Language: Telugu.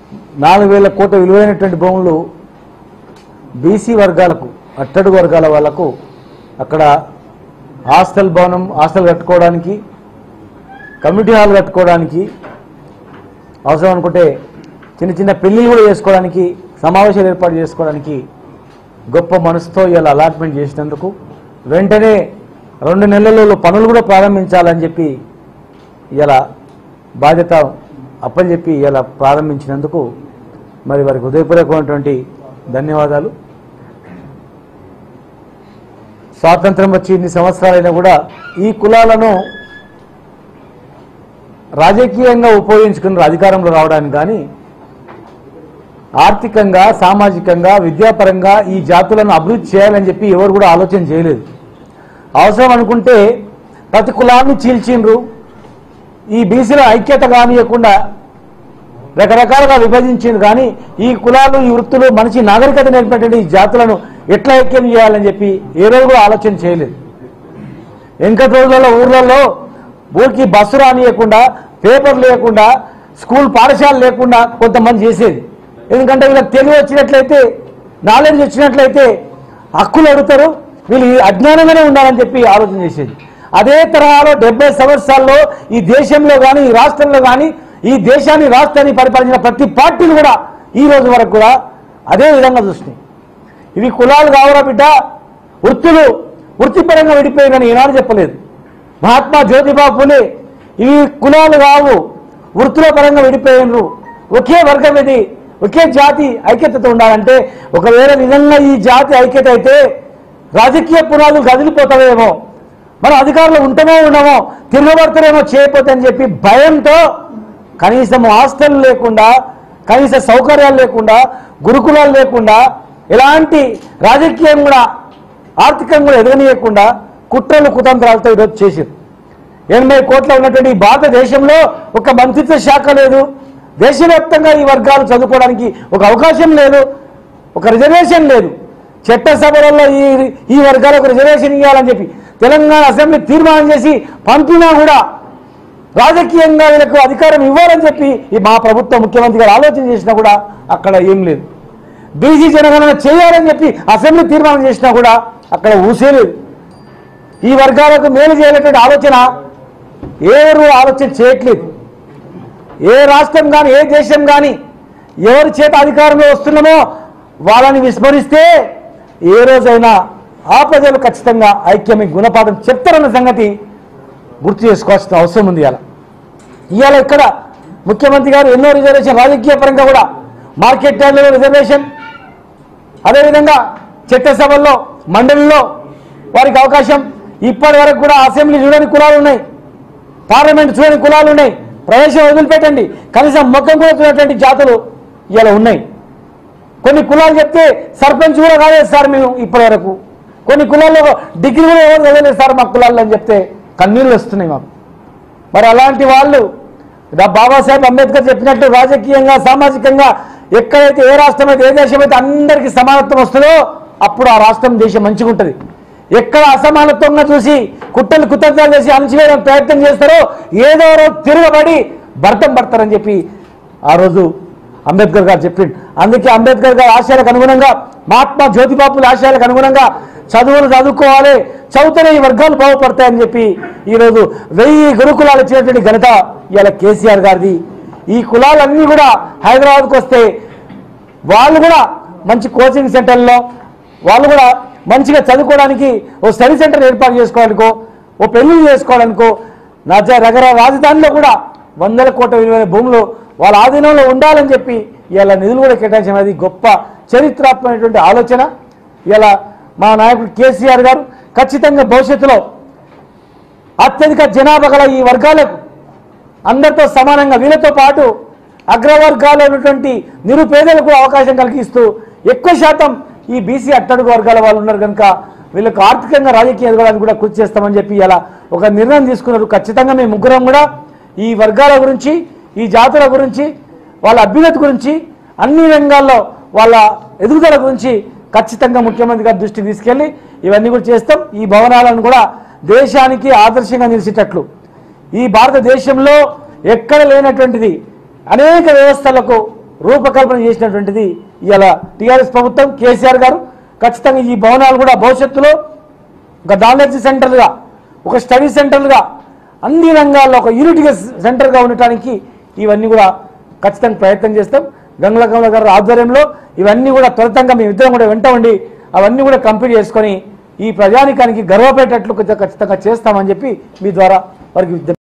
నాలుగు వేల కోట్ల విలువైనటువంటి భూములు బీసీ వర్గాలకు అట్టడుగు వర్గాల వాళ్లకు అక్కడ హాస్టల్ భవనం హాస్టల్ కట్టుకోవడానికి కమ్యూనిటీ హాల్ కట్టుకోవడానికి అవసరం అనుకుంటే చిన్న చిన్న పెళ్ళిళ్ళు కూడా చేసుకోవడానికి సమావేశాలు ఏర్పాటు చేసుకోవడానికి గొప్ప మనసుతో ఇలా అలాట్మెంట్ చేసినందుకు వెంటనే రెండు నెలలలో పనులు కూడా ప్రారంభించాలని చెప్పి ఇలా బాధ్యత అప్పచెప్పి ఇలా ప్రారంభించినందుకు మరి వారికి హృదయపూర్వకమైనటువంటి ధన్యవాదాలు స్వాతంత్రం వచ్చి ఇన్ని సంవత్సరాలైనా కూడా ఈ కులాలను రాజకీయంగా ఉపయోగించుకున్న అధికారంలో రావడానికి కానీ ఆర్థికంగా సామాజికంగా విద్యాపరంగా ఈ జాతులను అభివృద్ధి చేయాలని చెప్పి ఎవరు కూడా ఆలోచన చేయలేదు అవసరం అనుకుంటే ప్రతి కులాన్ని చీల్చిండ్రు ఈ బీసీల ఐక్యత కానియకుండా రకరకాలుగా విభజించింది కానీ ఈ కులాలు ఈ వృత్తులు మనిషి నాగరికత నేర్పినటువంటి ఈ జాతులను ఎట్లా ఐక్యం చేయాలని చెప్పి ఏ రోజు కూడా ఆలోచన చేయలేదు వెంకట రోజులలో ఊర్లలో ఊరికి బస్సు రానియకుండా పేపర్ లేకుండా స్కూల్ పాఠశాల లేకుండా కొంతమంది చేసేది ఎందుకంటే వీళ్ళకి తెలివి వచ్చినట్లయితే నాలెడ్జ్ వచ్చినట్లయితే హక్కులు అడుగుతారు వీళ్ళు అజ్ఞానంగానే ఉండాలని చెప్పి ఆలోచన చేసేది అదే తరహాలో డెబ్బై సంవత్సరాల్లో ఈ దేశంలో కానీ ఈ రాష్ట్రంలో కానీ ఈ దేశాన్ని రాష్ట్రాన్ని పరిపాలించిన ప్రతి పార్టీలు కూడా ఈ రోజు వరకు కూడా అదే విధంగా చూస్తున్నాయి ఇవి కులాలు కావురా బిడ్డ వృత్తులు వృత్తిపరంగా విడిపోయిందని ఈనాడు చెప్పలేదు మహాత్మా జ్యోతిబా ఫులే ఇవి కులాలు కావు వృత్తుల పరంగా విడిపోయినరు ఒకే వర్గం ఇది ఒకే జాతి ఐక్యతతో ఉండాలంటే ఒకవేళ నిజంగా ఈ జాతి ఐక్యత అయితే రాజకీయ పునాదులు కదిలిపోతావేమో మనం అధికారులు ఉంటామో ఉండమో తిరగబడతారేమో చేయకపోతే అని చెప్పి భయంతో కనీసం హాస్టల్ లేకుండా కనీస సౌకర్యాలు లేకుండా గురుకులాలు లేకుండా ఎలాంటి రాజకీయం కూడా ఆర్థికంగా కూడా ఎదగనీయకుండా కుట్రలు కుతంత్రాలతో ఈరోజు చేశారు ఎనభై కోట్ల ఉన్నటువంటి ఈ భారతదేశంలో ఒక మంత్రిత్వ శాఖ లేదు దేశవ్యాప్తంగా ఈ వర్గాలు చదువుకోవడానికి ఒక అవకాశం లేదు ఒక రిజర్వేషన్ లేదు చట్టసభలలో ఈ ఈ వర్గాలకు రిజర్వేషన్ ఇవ్వాలని చెప్పి తెలంగాణ అసెంబ్లీ తీర్మానం చేసి పంపినా కూడా రాజకీయంగా వీళ్ళకు అధికారం ఇవ్వాలని చెప్పి ఈ మా ప్రభుత్వ ముఖ్యమంత్రి గారు ఆలోచన చేసినా కూడా అక్కడ ఏం లేదు బీసీ జనగణన చేయాలని చెప్పి అసెంబ్లీ తీర్మానం చేసినా కూడా అక్కడ ఊసేలేదు ఈ వర్గాలకు మేలు చేయాలనేటువంటి ఆలోచన ఎవరు ఆలోచన చేయట్లేదు ఏ రాష్ట్రం కానీ ఏ దేశం కానీ ఎవరి చేత అధికారంలో వస్తున్నామో వాళ్ళని విస్మరిస్తే ఏ రోజైనా ఆ ప్రజలు ఖచ్చితంగా ఐక్యమి గుణపాఠం చెప్తారన్న సంగతి గుర్తు చేసుకోవాల్సిన అవసరం ఉంది ఇవాళ ఇవాళ ఇక్కడ ముఖ్యమంత్రి గారు ఎన్నో రిజర్వేషన్ రాజకీయ పరంగా కూడా మార్కెట్ యార్డ్లలో రిజర్వేషన్ అదేవిధంగా చట్టసభల్లో మండలిలో వారికి అవకాశం ఇప్పటి వరకు కూడా అసెంబ్లీ చూడని కులాలు ఉన్నాయి పార్లమెంట్ చూడని కులాలు ఉన్నాయి ప్రవేశం వదిలిపెట్టండి కనీసం ముఖం కూడా చూడటువంటి జాతులు ఇలా ఉన్నాయి కొన్ని కులాలు చెప్తే సర్పంచ్ కూడా కాలేదు సార్ మేము ఇప్పటి వరకు కొన్ని కులాల్లో డిగ్రీ కూడా ఎవరు చదవలేదు సార్ మా కులాల్లో అని చెప్తే కన్నీళ్ళు వస్తున్నాయి మాకు మరి అలాంటి వాళ్ళు డా- బాబాసాహెబ్ అంబేద్కర్ చెప్పినట్టు రాజకీయంగా సామాజికంగా ఎక్కడైతే ఏ రాష్ట్రం అయితే ఏ దేశం అయితే అందరికీ సమానత్వం వస్తుందో అప్పుడు ఆ రాష్ట్రం దేశం మంచిగా ఉంటుంది ఎక్కడ అసమానత్వంగా చూసి కుట్టలు కుతంత్రాలు చేసి అణచివేయడానికి ప్రయత్నం చేస్తారో ఏదో రోజు తిరగబడి భర్తం పడతారని చెప్పి ఆ రోజు అంబేద్కర్ గారు చెప్పిండు అందుకే అంబేద్కర్ గారి ఆశయాలకు అనుగుణంగా మహాత్మా జ్యోతిబాపుల ఆశయాలకు అనుగుణంగా చదువులు చదువుకోవాలి చదువుతూనే ఈ వర్గాలు బాగుపడతాయని చెప్పి ఈరోజు వెయ్యి గురుకులాలు ఇచ్చినటువంటి ఘనత ఇవాళ కేసీఆర్ గారిది ఈ కులాలన్నీ కూడా హైదరాబాద్కు వస్తే వాళ్ళు కూడా మంచి కోచింగ్ సెంటర్లో వాళ్ళు కూడా మంచిగా చదువుకోవడానికి ఓ స్టడీ సెంటర్ ఏర్పాటు చేసుకోవడానికో ఓ పెళ్లి చేసుకోవడానికో నా జ- నగర రాజధానిలో కూడా వందల కోట్ల విలువైన భూములు వాళ్ళ ఆధీనంలో ఉండాలని చెప్పి ఇలా నిధులు కూడా కేటాయించడం అది గొప్ప చరిత్రాత్మకమైనటువంటి ఆలోచన ఇలా మా నాయకుడు కేసీఆర్ గారు ఖచ్చితంగా భవిష్యత్తులో అత్యధిక జనాభా గల ఈ వర్గాలకు అందరితో సమానంగా వీళ్ళతో పాటు అగ్రవర్గాలు ఉన్నటువంటి నిరుపేదలకు కూడా అవకాశం కలిగిస్తూ ఎక్కువ శాతం ఈ బీసీ అట్టడుగు వర్గాల వాళ్ళు ఉన్నారు కనుక వీళ్ళకు ఆర్థికంగా రాజకీయ ఎదగడానికి కూడా కృషి చేస్తామని చెప్పి ఇలా ఒక నిర్ణయం తీసుకున్నారు ఖచ్చితంగా మేము ముగ్గురం కూడా ఈ వర్గాల గురించి ఈ జాతుల గురించి వాళ్ళ అభ్యున్నతి గురించి అన్ని రంగాల్లో వాళ్ళ ఎదుగుదల గురించి ఖచ్చితంగా ముఖ్యమంత్రి గారి దృష్టికి తీసుకెళ్ళి ఇవన్నీ కూడా చేస్తాం ఈ భవనాలను కూడా దేశానికి ఆదర్శంగా నిలిచేటట్లు ఈ భారతదేశంలో ఎక్కడ లేనటువంటిది అనేక వ్యవస్థలకు రూపకల్పన చేసినటువంటిది ఇవాళ టీఆర్ఎస్ ప్రభుత్వం కేసీఆర్ గారు ఖచ్చితంగా ఈ భవనాలు కూడా భవిష్యత్తులో ఒక నాలెడ్జ్ సెంటర్గా ఒక స్టడీ సెంటర్లుగా అన్ని రంగాల్లో ఒక యూనిట్గా సెంటర్గా ఉండటానికి ఇవన్నీ కూడా ఖచ్చితంగా ప్రయత్నం చేస్తాం గంగుల కమల గారి ఆధ్వర్యంలో ఇవన్నీ కూడా త్వరితంగా మేము ఇద్దరం కూడా వెంట ఉండి అవన్నీ కూడా కంప్లీట్ చేసుకొని ఈ ప్రజానికానికి గర్వపడేటట్లు ఖచ్చితంగా చేస్తామని చెప్పి మీ ద్వారా వారికి విజ్ఞప్తి